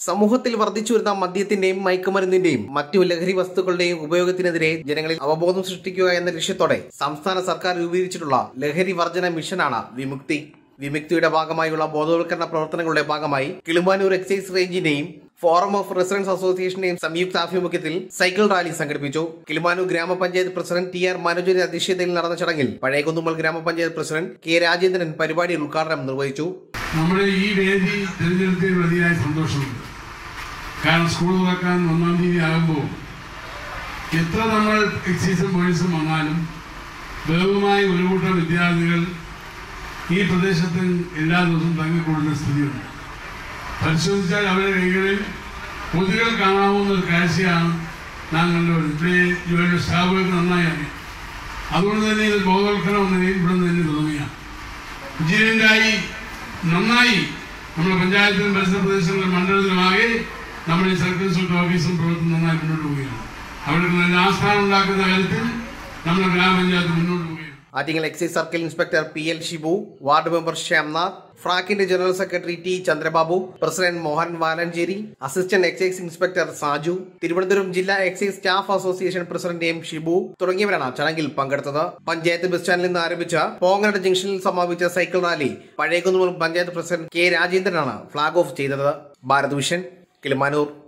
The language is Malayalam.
സമൂഹത്തിൽ വർദ്ധിച്ചു വരുന്ന മദ്യത്തിന്റെയും മയക്കുമരുന്നിന്റെയും മറ്റു ലഹരി വസ്തുക്കളുടെയും ഉപയോഗത്തിനെതിരെ ജനങ്ങളിൽ അവബോധം സൃഷ്ടിക്കുക എന്ന ലക്ഷ്യത്തോടെ സംസ്ഥാന സർക്കാർ രൂപീകരിച്ചിട്ടുള്ള ലഹരി വർജന മിഷനാണ് വിമുക്തി വിമുക്തിയുടെ ഭാഗമായുള്ള ബോധവൽക്കരണ പ്രവർത്തനങ്ങളുടെ ഭാഗമായി കിളിമാനൂർ എക്സൈസ് റേഞ്ചിന്റെയും ഫോറം ഓഫ് റെസിഡൻസ് അസോസിയേഷന്റെയും സംയുക്ത ആഭിമുഖ്യത്തിൽ സൈക്കിൾ റാലി സംഘടിപ്പിച്ചു കിളിമാനൂർ ഗ്രാമപഞ്ചായത്ത് പ്രസിഡന്റ് ടി ആർ മനോജിന്റെ അധ്യക്ഷതയിൽ നടന്ന ചടങ്ങിൽ പഴയകുന്നുമ്മൽ ഗ്രാമപഞ്ചായത്ത് പ്രസിഡന്റ് കെ രാജേന്ദ്രൻ പരിപാടി ഉദ്ഘാടനം നിർവഹിച്ചു നമ്മുടെ ഈ വേദി തിരഞ്ഞെടുത്തതിൽ വലിയ സന്തോഷമുണ്ട് കാരണം സ്കൂൾ തുറക്കാൻ ഒന്നാം തീയതി ആകുമ്പോൾ എത്ര നമ്മൾ എക്സൈസും പോലീസും വന്നാലും വേഗമായി ഒരു കൂട്ടം വിദ്യാർത്ഥികൾ ഈ പ്രദേശത്ത് എല്ലാ ദിവസവും തങ്ങിക്കൊള്ളുന്ന സ്ഥിതിയുണ്ട് പരിശോധിച്ചാൽ അവരുടെ കൈകളിൽ പൊതുകൾ കാണാവുന്ന ഒരു കാഴ്ചയാണ് നാം കണ്ടുവരുന്നത് ഇവിടെ ഇവരുടെ സ്റ്റാഫുകൾക്ക് നന്നായി അറിയാം അതുകൊണ്ട് തന്നെ ഇത് ബോധവൽക്കരണം എന്ന നിലയിൽ ഇവിടെ നിന്ന് തന്നെ തുടങ്ങുകയാണ് വിജയനായി നന്നായി നമ്മുടെ പഞ്ചായത്തിലും പരിസര പ്രദേശങ്ങളിലും മണ്ഡലത്തിലുമാകെ നമ്മുടെ ഈ സർക്കിൾ ഇൻസ്പെക്ടർ ഓഫീസും പ്രവർത്തനം നന്നായി മുന്നോട്ട് പോവുകയാണ് അവർക്ക് നല്ല ആസ്ഥാനം ഉണ്ടാക്കുന്ന കാര്യത്തിൽ നമ്മുടെ ഗ്രാമപഞ്ചായത്ത് മുന്നോട്ട് പോവുകയാണ് Attingal excise circle inspector P L Shibu ward member Shyamnath ഫ്രാക്കിന്റെ general secretary T Chandrababu president Mohan Valanchery assistant excise inspector Saju Thiruvananthapuram ജില്ലാ excise staff association president M Shibu തുടങ്ങിയവരാണ് ചടങ്ങിൽ പങ്കെടുത്തത് പഞ്ചായത്ത് ബസ് സ്റ്റാൻഡിൽ നിന്ന് ആരംഭിച്ച പോങ്ങര ജംഗ്ഷനിൽ സമാപിച്ച cycle rally Pazhayakunnummal panchayat president K രാജേന്ദ്രനാണ് ഫ്ളാഗ് ഓഫ് ചെയ്തത് ഭാരത് വിഷൻ കിളിമാനൂർ